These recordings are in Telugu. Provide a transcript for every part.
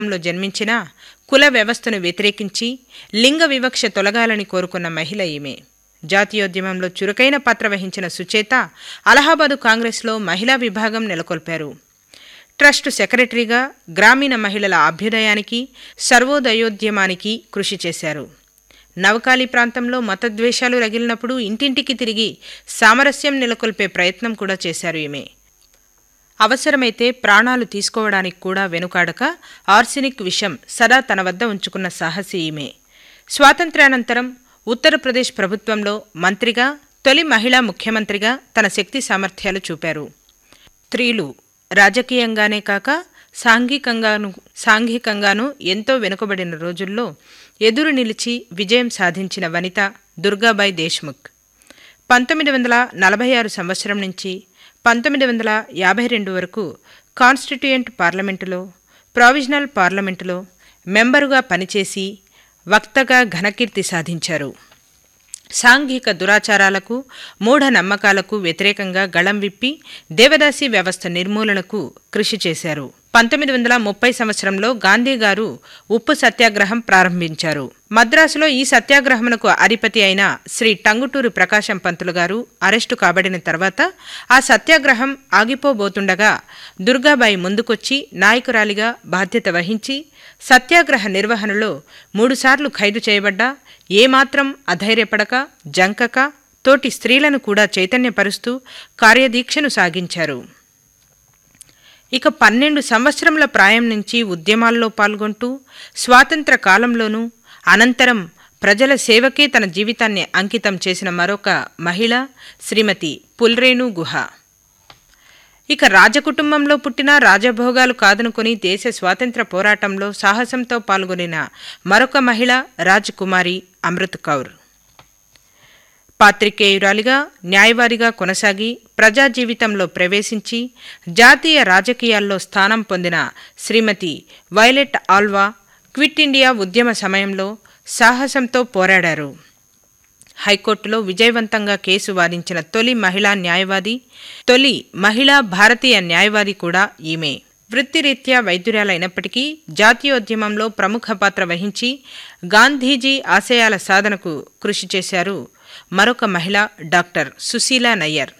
లో జన్మించిన కుల వ్యవస్థను వ్యతిరేకించి లింగ వివక్ష తొలగాలని కోరుకున్న మహిళ ఈమె జాతీయోద్యమంలో చురుకైన పాత్ర వహించిన సుచేత అలహాబాదు కాంగ్రెస్లో మహిళా విభాగం నెలకొల్పారు ట్రస్ట్ సెక్రటరీగా గ్రామీణ మహిళల అభ్యుదయానికి సర్వోదయోద్యమానికి కృషి చేశారు నవకాలి ప్రాంతంలో మతద్వేషాలు రగిలినప్పుడు ఇంటింటికి తిరిగి సామరస్యం నెలకొల్పే ప్రయత్నం కూడా చేశారు ఈమె అవసరమైతే ప్రాణాలు తీసుకోవడానికి కూడా వెనుకాడక ఆర్సినిక్ విషం సదా తన వద్ద ఉంచుకున్న సాహసి ఈమె స్వాతంత్ర్యానంతరం ఉత్తరప్రదేశ్ ప్రభుత్వంలో మంత్రిగా తొలి మహిళా ముఖ్యమంత్రిగా తన శక్తి సామర్థ్యాలు చూపారు స్త్రీలు రాజకీయంగానే కాక సాంఘికంగాను సాంఘికంగానూ ఎంతో వెనుకబడిన రోజుల్లో ఎదురు నిలిచి విజయం సాధించిన వనిత దుర్గాబాయ్ దేశ్ముఖ్ పంతొమ్మిది వందల నలభై ఆరు సంవత్సరం నుంచి పంతొమ్మిది వందల యాభై రెండు వరకు కాన్స్టిట్యూయెంట్ పార్లమెంటులో ప్రావిజనల్ పార్లమెంటులో మెంబరుగా పనిచేసి వక్తగా ఘనకీర్తి సాధించారు సాంఘిక దురాచారాలకు మూఢనమ్మకాలకు వ్యతిరేకంగా గళం విప్పి దేవదాసి వ్యవస్థ నిర్మూలనకు కృషి చేశారు పంతొమ్మిది వందల ముప్పై సంవత్సరంలో గాంధీ గారు ఉప్పు సత్యాగ్రహం ప్రారంభించారు మద్రాసులో ఈ సత్యాగ్రహమునకు అధిపతి అయిన శ్రీ టంగుటూరి ప్రకాశం పంతులు గారు అరెస్టు కాబడిన తర్వాత ఆ సత్యాగ్రహం ఆగిపోబోతుండగా దుర్గాబాయి ముందుకొచ్చి నాయకురాలిగా బాధ్యత వహించి సత్యాగ్రహ నిర్వహణలో మూడుసార్లు ఖైదు చేయబడ్డా ఏమాత్రం అధైర్యపడక జంకక తోటి స్త్రీలను కూడా చైతన్యపరుస్తూ కార్యదీక్షను సాగించారు ఇక పన్నెండు సంవత్సరముల ప్రాయం నుంచి ఉద్యమాల్లో పాల్గొంటూ స్వాతంత్ర కాలంలోనూ అనంతరం ప్రజల సేవకే తన జీవితాన్ని అంకితం చేసిన మరొక మహిళ శ్రీమతి పుల్రేణు గుహ ఇక రాజకుటుంబంలో పుట్టిన రాజభోగాలు కాదనుకొని దేశ స్వాతంత్ర పోరాటంలో సాహసంతో పాల్గొనిన మరొక మహిళ రాజకుమారి అమృత్ కౌర్ పాత్రికేయురాలిగా న్యాయవాదిగా కొనసాగి ప్రజా జీవితంలో ప్రవేశించి జాతీయ రాజకీయాల్లో స్థానం పొందిన Shrimati Violet Alva quit India ఉద్యమ సమయంలో సాహసంతో పోరాడారు హైకోర్టులో విజయవంతంగా కేసు వాదించిన తొలి మహిళా న్యాయవాది తొలి మహిళా భారతీయ న్యాయవాది కూడా ఈమె వృత్తిరీత్యా వైద్యురాలైనప్పటికీ జాతీయోద్యమంలో ప్రముఖ పాత్ర వహించి గాంధీజీ ఆశయాల సాధనకు కృషి చేశారు మరొక మహిళ డాక్టర్ సుశీలా నయ్యర్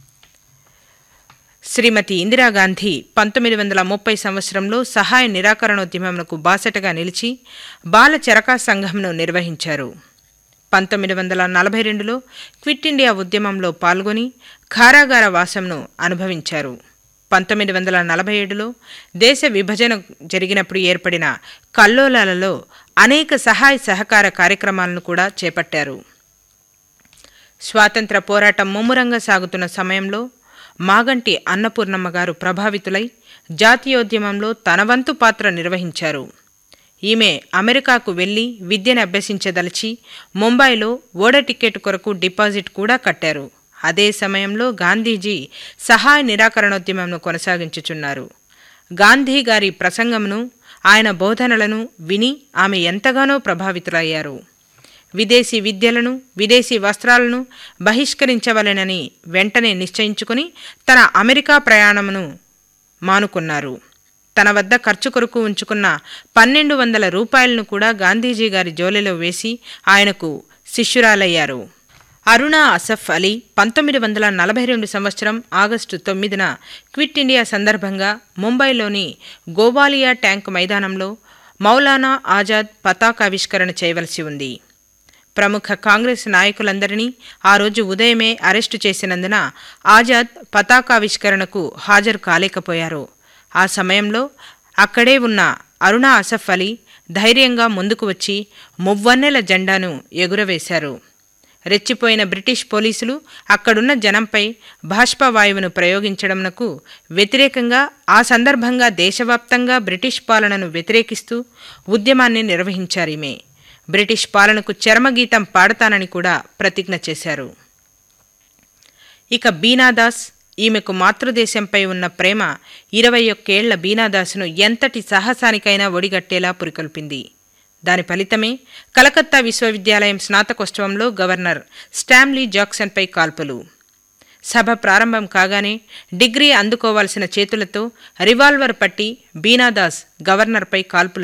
శ్రీమతి ఇందిరాగాంధీ పంతొమ్మిది వందల ముప్పై సంవత్సరంలో సహాయ నిరాకరణోద్యమంకు బాసటగా నిలిచి బాల చరకా సంఘంను నిర్వహించారు పంతొమ్మిది వందల నలభై రెండులో క్విట్ ఇండియా ఉద్యమంలో పాల్గొని కారాగార వాసంను అనుభవించారు పంతొమ్మిది వందల నలభై ఏడులో దేశ విభజన జరిగినప్పుడు ఏర్పడిన కల్లోలాలలో అనేక సహాయ సహకార కార్యక్రమాలను కూడా చేపట్టారు స్వాతంత్ర పోరాటం ముమ్మరంగా సాగుతున్న సమయంలో మాగంటి అన్నపూర్ణమ్మ గారు ప్రభావితులై జాతీయోద్యమంలో తన వంతు పాత్ర నిర్వహించారు ఈమె అమెరికాకు వెళ్లి విద్యను అభ్యసించదలిచి ముంబైలో ఓడ టికెట్ కొరకు డిపాజిట్ కూడా కట్టారు అదే సమయంలో గాంధీజీ సహాయ నిరాకరణోద్యమంను కొనసాగించుచున్నారు గాంధీ గారి ప్రసంగమును ఆయన బోధనలను విని ఆమె ఎంతగానో ప్రభావితులయ్యారు విదేశీ విద్యలను విదేశీ వస్త్రాలను బహిష్కరించవలెనని వెంటనే నిశ్చయించుకుని తన అమెరికా ప్రయాణమును మానుకున్నారు తన వద్ద ఖర్చు కొరకు ఉంచుకున్న పన్నెండు వందల రూపాయలను కూడా గాంధీజీ గారి జోలెలో వేసి ఆయనకు శిష్యురాలయ్యారు అరుణా అసఫ్ అలీ పంతొమ్మిది వందల నలభై రెండు సంవత్సరం ఆగస్టు తొమ్మిదిన క్విట్ ఇండియా సందర్భంగా ముంబైలోని గోవాలియా ట్యాంక్ మైదానంలో మౌలానా ఆజాద్ పతాకావిష్కరణ చేయవలసి ఉంది ప్రముఖ కాంగ్రెస్ నాయకులందరినీ ఆ రోజు ఉదయమే అరెస్టు చేసినందున ఆజాద్ పతాకావిష్కరణకు హాజరు కాలేకపోయారు ఆ సమయంలో అక్కడే ఉన్న అరుణా అసఫ్ అలీ ధైర్యంగా ముందుకు వచ్చి మువ్వన్నెల జెండాను ఎగురవేశారు రెచ్చిపోయిన బ్రిటిష్ పోలీసులు అక్కడున్న జనంపై బాష్పవాయువును ప్రయోగించడంనకు వ్యతిరేకంగా ఆ సందర్భంగా దేశవ్యాప్తంగా బ్రిటిష్ పాలనను వ్యతిరేకిస్తూ ఉద్యమాన్ని నిర్వహించారీమే బ్రిటిష్ పాలనకు చరమగీతం పాడతానని కూడా ప్రతిజ్ఞ చేశారు ఇక బీనాదాస్ ఈమెకు మాతృదేశంపై ఉన్న ప్రేమ ఇరవై ఒక్కేళ్ల బీనాదాసును ఎంతటి సాహసానికైనా ఒడిగట్టేలా పురికొల్పింది దాని ఫలితమే కలకత్తా విశ్వవిద్యాలయం స్నాతకోత్సవంలో గవర్నర్ స్టామ్లీ జాక్సన్పై కాల్పులు సభ ప్రారంభం కాగానే డిగ్రీ అందుకోవాల్సిన చేతులతో రివాల్వర్ పట్టి బీనాదాస్ గవర్నర్పై కాల్పులు